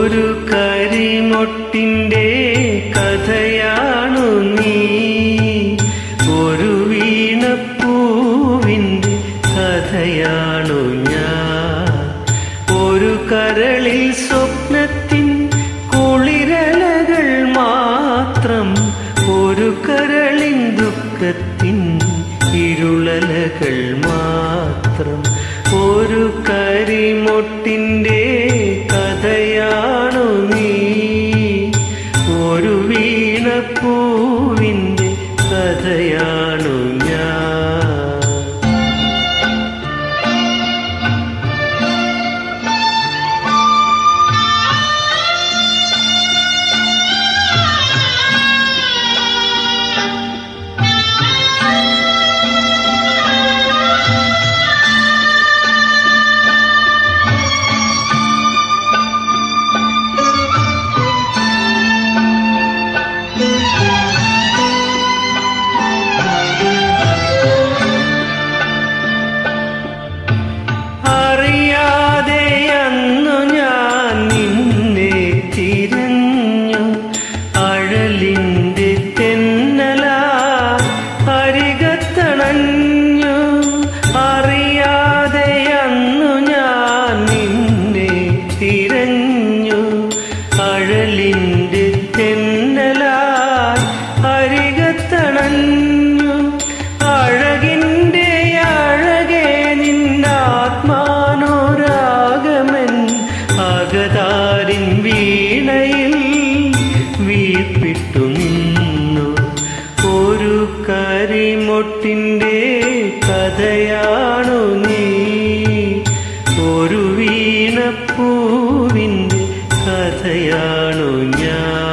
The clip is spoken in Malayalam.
ഒരു കരിമൊട്ടിന്റെ കഥയാണു നീ ഒരു വീണപ്പൂവിന്റെ കഥയാണു ഞാൻ ഒരു കരളിൽ സ്വപ്നത്തിൻ കുളിരലകൾ മാത്രം ഒരു കരളിൻ ദുഃഖത്തിൻ ഇരുളലകൾ മാത്രം ഒരു കരിമൊട്ടിന്റെ കഥയാണു നീ ഒരു വീണപ്പൂവിന്റെ കഥയാണു ഞാൻ അറിയാതെ അന്നു ഞാൻ നിന്നെ തിരഞ്ഞു അഴലിന്റെ തെന്നലാ അരികത്തണഞ്ഞു അറിയാതെ അന്നു ഞാൻ നിന്നെ തിരഞ്ഞു അഴലിന്റെ തെന്നലായി അരികത്തണഞ്ഞു അഴകിന്റെ അഴകേ നിന്നാത്മാനോരാഗമൻ അകതാരിൻ വീണയിൽ വീർപ്പിട്ടു നിന്നു ഒരു കരിമൊട്ടിന്റെ കഥയാണു നീ ഒരു വീണപ്പൂവിന്റെ കഥയാണു ഞാൻ